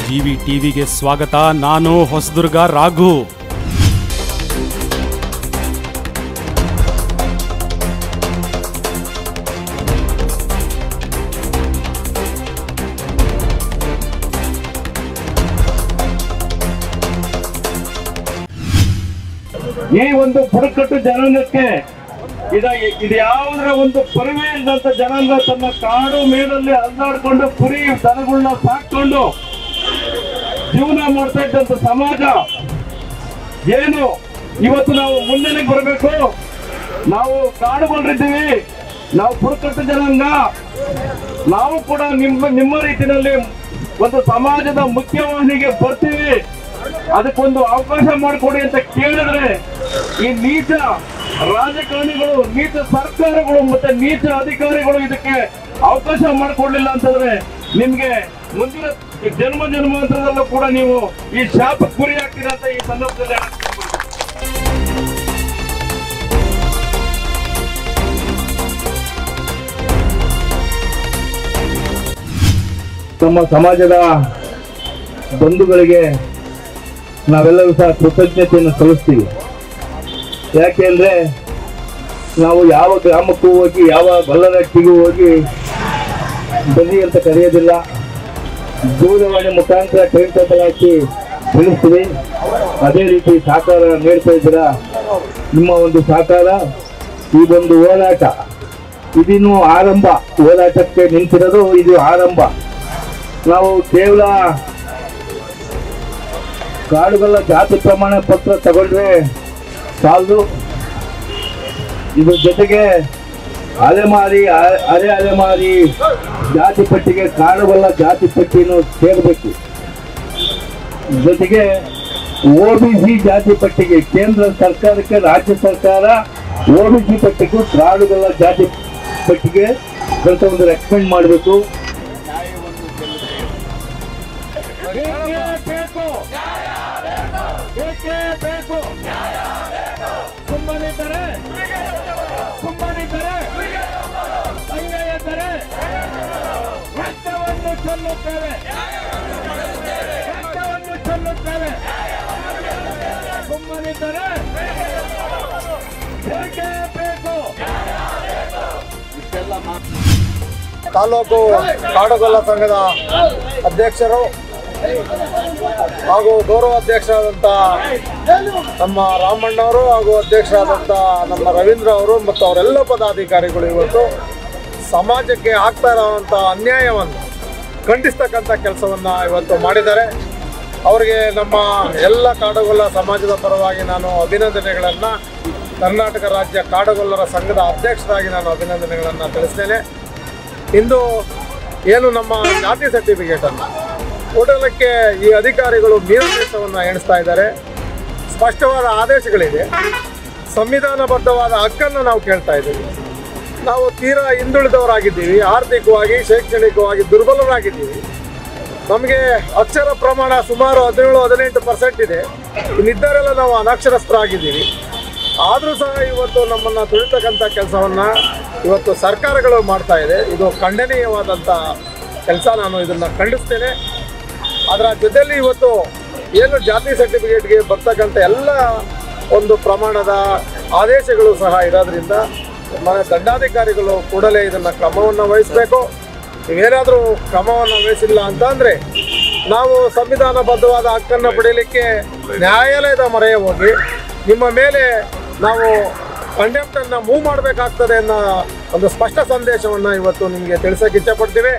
GV ಟಿವಿಗೆ ಸ್ವಾಗತ ನಾನು ಹೊಸದುರ್ಗ ರಾಘು ಈ ಒಂದು ಬುಡಕಟ್ಟು ಜನಾಂಗಕ್ಕೆ ಇದ ಇದು ಯಾವುದರ ಒಂದು ಪರಿವೆ ಇಲ್ಲದಂತ ಜನಾಂಗ ತನ್ನ ಕಾಡು ಮೇಡಲ್ಲಿ ಅಲ್ಲಾಡ್ಕೊಂಡು ಕುರಿ ದನಗಳನ್ನ ಸಾಕೊಂಡು ಜೀವನ ಮಾಡ್ತಾ ಇದ್ದಂತ ಸಮಾಜ ಏನು ಇವತ್ತು ನಾವು ಮುಂದೆ ಬರಬೇಕು ನಾವು ಕಾಡುಗಳಿದ್ದೀವಿ ನಾವು ಬುಡಕಟ್ಟು ಜನಾಂಗ ನಾವು ಕೂಡ ನಿಮ್ಮ ನಿಮ್ಮ ರೀತಿಯಲ್ಲಿ ಒಂದು ಸಮಾಜದ ಮುಖ್ಯವಾಹಿನಿಗೆ ಬರ್ತೀವಿ ಅದಕ್ಕೊಂದು ಅವಕಾಶ ಮಾಡಿಕೊಡಿ ಅಂತ ಕೇಳಿದ್ರೆ ಈ ನೀಚ ರಾಜಕಾರಣಿಗಳು ನೀಚ ಸರ್ಕಾರಗಳು ಮತ್ತೆ ನೀಚ ಅಧಿಕಾರಿಗಳು ಇದಕ್ಕೆ ಅವಕಾಶ ಮಾಡಿಕೊಡ್ಲಿಲ್ಲ ಅಂತಂದ್ರೆ ನಿಮ್ಗೆ ಮುಂದಿನ ಜನ್ಮ ಜನ್ಮಾಂತರದಲ್ಲೂ ಕೂಡ ನೀವು ಈ ಶಾಪ ಗುರಿ ಆಗ್ತೀರಾ ಅಂತ ಈ ಸಂದರ್ಭದಲ್ಲಿ ಹೇಳಕ್ ಇಷ್ಟಪಡ್ತೀನಿ. ನಮ್ಮ ಸಮಾಜದ ಬಂಧುಗಳಿಗೆ ನಾವೆಲ್ಲರೂ ಸಹ ಕೃತಜ್ಞತೆಯನ್ನು ಸಲ್ಲಿಸ್ತೀವಿ ಯಾಕೆ ಅಂದ್ರೆ ನಾವು ಯಾವ ಗ್ರಾಮಕ್ಕೂ ಹೋಗಿ ಯಾವ ಬಲ್ಲರಟ್ಟಿಗೂ ಹೋಗಿ ಬನ್ನಿ ಅಂತ ಕರೆಯೋದಿಲ್ಲ ದೂರವಾಣಿ ಮುಖಾಂತರ ಟೈಮ್ ಟೇಬಲ್ ಹಾಕಿ ತಿಳಿಸ್ತೀವಿ ಅದೇ ರೀತಿ ಸಹಕಾರ ನೀಡ್ತಾ ಇದ್ದೀರಾ ನಿಮ್ಮ ಒಂದು ಸಹಕಾರ ಈ ಒಂದು ಹೋರಾಟ ಇದಿನ್ನು ಆರಂಭ ಹೋರಾಟಕ್ಕೆ ನಿಂತಿರೋದು ಇದು ಆರಂಭ ನಾವು ಕೇವಲ ಕಾಡುಗಳ ಜಾತಿ ಪ್ರಮಾಣ ಪತ್ರ ತಗೊಂಡ್ರೆ ಸಾಲದು ಇದ್ರ ಜೊತೆಗೆ ಅಲೆಮಾರಿ ಅ- ಅರೆ ಅಲೆಮಾರಿ ಜಾತಿ ಪಟ್ಟಿಗೆ ಕಾಡುಗಳ ಜಾತಿ ಪಟ್ಟಿಯನ್ನು ಸೇರಬೇಕು ಜೊತೆಗೆ ಒಬಿಸಿ ಜಾತಿ ಪಟ್ಟಿಗೆ ಕೇಂದ್ರ ಸರ್ಕಾರಕ್ಕೆ ರಾಜ್ಯ ಸರ್ಕಾರ ಒಬಿಸಿ ಪಟ್ಟಿಗೂ ಕಾಡುಗಳ ಜಾತಿ ಪಟ್ಟಿಗೆ ಸ್ವಲ್ಪ ಒಂದು ರೆಕಮೆಂಡ್ ಮಾಡಬೇಕು ಬೇಕು ಬೇಕೇ ಬೇಕು ಸುಮ್ಮನಿದ್ದರೆ ಸುಮ್ಮನಿದ್ದರೆ ಅನ್ಯಾಯ ಇದ್ದರೆ ರಕ್ತವನ್ನು ಚೆಲ್ಲುತ್ತೇವೆ ರಕ್ತವನ್ನು ಚೆಲ್ಲುತ್ತೇವೆ ಸುಮ್ಮನಿದ್ದರೆ ಬೇಕೇ ಬೇಕು ತಾಲೂಕು ಕಾಡುಗೊಲ್ಲ ಸಂಘದ ಅಧ್ಯಕ್ಷರು ಹಾಗೂ ಗೌರವ ಅಧ್ಯಕ್ಷರಾದಂಥ ನಮ್ಮ ರಾಮಣ್ಣವರು ಹಾಗೂ ಅಧ್ಯಕ್ಷರಾದಂಥ ನಮ್ಮ ರವೀಂದ್ರ ಅವರು ಮತ್ತು ಅವರೆಲ್ಲ ಪದಾಧಿಕಾರಿಗಳು ಇವತ್ತು ಸಮಾಜಕ್ಕೆ ಆಗ್ತಾ ಇರೋವಂಥ ಅನ್ಯಾಯವನ್ನು ಖಂಡಿಸ್ತಕ್ಕಂಥ ಕೆಲಸವನ್ನು ಇವತ್ತು ಮಾಡಿದ್ದಾರೆ ಅವರಿಗೆ ನಮ್ಮ ಎಲ್ಲ ಕಾಡುಗೊಲ್ಲ ಸಮಾಜದ ಪರವಾಗಿ ನಾನು ಅಭಿನಂದನೆಗಳನ್ನು ಕರ್ನಾಟಕ ರಾಜ್ಯ ಕಾಡುಗೊಲ್ಲರ ಸಂಘದ ಅಧ್ಯಕ್ಷರಾಗಿ ನಾನು ಅಭಿನಂದನೆಗಳನ್ನು ತಿಳಿಸ್ತೇನೆ ಇಂದು ಏನು ನಮ್ಮ ಜಾತಿ ಸರ್ಟಿಫಿಕೇಟನ್ನು ಕೊಡಲಿಕ್ಕೆ ಈ ಅಧಿಕಾರಿಗಳು ಮೀನಾದೇಶವನ್ನು ಎಣಿಸ್ತಾ ಇದ್ದಾರೆ ಸ್ಪಷ್ಟವಾದ ಆದೇಶಗಳಿದೆ ಸಂವಿಧಾನಬದ್ಧವಾದ ಹಕ್ಕನ್ನು ನಾವು ಕೇಳ್ತಾ ಇದ್ದೀವಿ ನಾವು ತೀರಾ ಹಿಂದುಳಿದವರಾಗಿದ್ದೀವಿ ಆರ್ಥಿಕವಾಗಿ ಶೈಕ್ಷಣಿಕವಾಗಿ ದುರ್ಬಲರಾಗಿದ್ದೀವಿ ನಮಗೆ ಅಕ್ಷರ ಪ್ರಮಾಣ ಸುಮಾರು ಹದಿನೇಳು ಹದಿನೆಂಟು ಪರ್ಸೆಂಟ್ ಇದೆ ಇನ್ನಿದ್ದರೆಲ್ಲ ನಾವು ಅನಕ್ಷರಸ್ಥರಾಗಿದ್ದೀವಿ ಆದರೂ ಸಹ ಇವತ್ತು ನಮ್ಮನ್ನು ತುಳಿತಕ್ಕಂಥ ಕೆಲಸವನ್ನು ಇವತ್ತು ಸರ್ಕಾರಗಳು ಮಾಡ್ತಾ ಇದೆ ಇದು ಖಂಡನೀಯವಾದಂಥ ಕೆಲಸ ನಾನು ಇದನ್ನು ಖಂಡಿಸ್ತೇನೆ ಅದರ ಜೊತೆಯಲ್ಲಿ ಇವತ್ತು ಏನು ಜಾತಿ ಸರ್ಟಿಫಿಕೇಟ್ಗೆ ಬರ್ತಕ್ಕಂಥ ಎಲ್ಲ ಒಂದು ಪ್ರಮಾಣದ ಆದೇಶಗಳು ಸಹ ಇರೋದ್ರಿಂದ ನಮ್ಮ ದಂಡಾಧಿಕಾರಿಗಳು ಕೂಡಲೇ ಇದನ್ನು ಕ್ರಮವನ್ನು ವಹಿಸಬೇಕು ನೀವೇನಾದರೂ ಕ್ರಮವನ್ನು ವಹಿಸಿಲ್ಲ ಅಂತ ಅಂದರೆ ನಾವು ಸಂವಿಧಾನಬದ್ಧವಾದ ಹಕ್ಕನ್ನು ಪಡೆಯಲಿಕ್ಕೆ ನ್ಯಾಯಾಲಯದ ಮೊರೆ ಹೋಗಿ ನಿಮ್ಮ ಮೇಲೆ ನಾವು ಕಂಡೆಂಪ್ಟನ್ನು ಮೂವ್ ಮಾಡಬೇಕಾಗ್ತದೆ ಅನ್ನೋ ಒಂದು ಸ್ಪಷ್ಟ ಸಂದೇಶವನ್ನು ಇವತ್ತು ನಿಮಗೆ ತಿಳಿಸೋಕೆ ಇಚ್ಛಪಡ್ತೀವಿ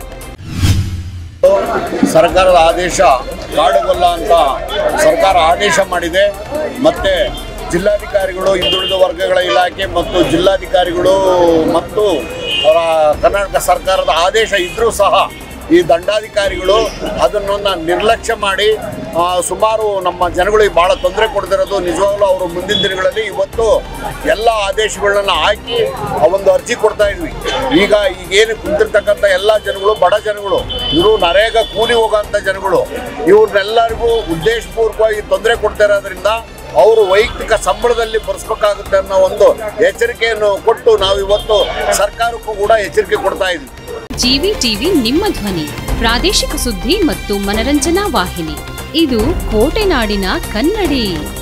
ಸರ್ಕಾರದ ಆದೇಶ ಕಾಡುಗೊಲ್ಲ ಅಂತ ಸರ್ಕಾರ ಆದೇಶ ಮಾಡಿದೆ ಮತ್ತೆ ಜಿಲ್ಲಾಧಿಕಾರಿಗಳು ಹಿಂದುಳಿದ ವರ್ಗಗಳ ಇಲಾಖೆ ಮತ್ತು ಜಿಲ್ಲಾಧಿಕಾರಿಗಳು ಮತ್ತು ಅವರ ಕರ್ನಾಟಕ ಸರ್ಕಾರದ ಆದೇಶ ಇದ್ದರೂ ಸಹ ಈ ದಂಡಾಧಿಕಾರಿಗಳು ಅದನ್ನು ನಿರ್ಲಕ್ಷ್ಯ ಮಾಡಿ ಆ, ಸುಮಾರು ನಮ್ಮ ಜನಗಳಿಗೆ ಭಾಳ ತೊಂದರೆ ಕೊಡ್ತಿರೋದು ನಿಜವಾಗ್ಲೂ ಅವರು ಮುಂದಿನ ದಿನಗಳಲ್ಲಿ ಇವತ್ತು ಎಲ್ಲ ಆದೇಶಗಳನ್ನ ಹಾಕಿ ಆ ಒಂದು ಅರ್ಜಿ ಕೊಡ್ತಾ ಇದ್ವಿ ಈಗ ಈಗೇನು ಕುಂತಿರ್ತಕ್ಕಂಥ ಎಲ್ಲ ಜನಗಳು ಬಡ ಜನಗಳು ಇವರು ನರೇಗಾ ಕೂಲಿ ಹೋಗೋಂಥ ಜನಗಳು ಇವ್ರನ್ನೆಲ್ಲರಿಗೂ ಉದ್ದೇಶಪೂರ್ವಕವಾಗಿ ತೊಂದರೆ ಕೊಡ್ತಾ ಇರೋದ್ರಿಂದ ಅವರು ವೈಯಕ್ತಿಕ ಸಂಬಳದಲ್ಲಿ ಬರ್ಸ್ಬೇಕಾಗುತ್ತೆ ಅನ್ನೋ ಒಂದು ಎಚ್ಚರಿಕೆಯನ್ನು ಕೊಟ್ಟು ನಾವು ಇವತ್ತು ಸರ್ಕಾರಕ್ಕೂ ಕೂಡ ಎಚ್ಚರಿಕೆ ಕೊಡ್ತಾ ಇದ್ವಿ ಜಿವಿ ಟಿವಿ ನಿಮ್ಮ ಧ್ವನಿ ಪ್ರಾದೇಶಿಕ ಸುದ್ದಿ ಮತ್ತು ಮನರಂಜನಾ ವಾಹಿನಿ ಇದು ಕೋಟೆನಾಡಿನ ಕನ್ನಡಿ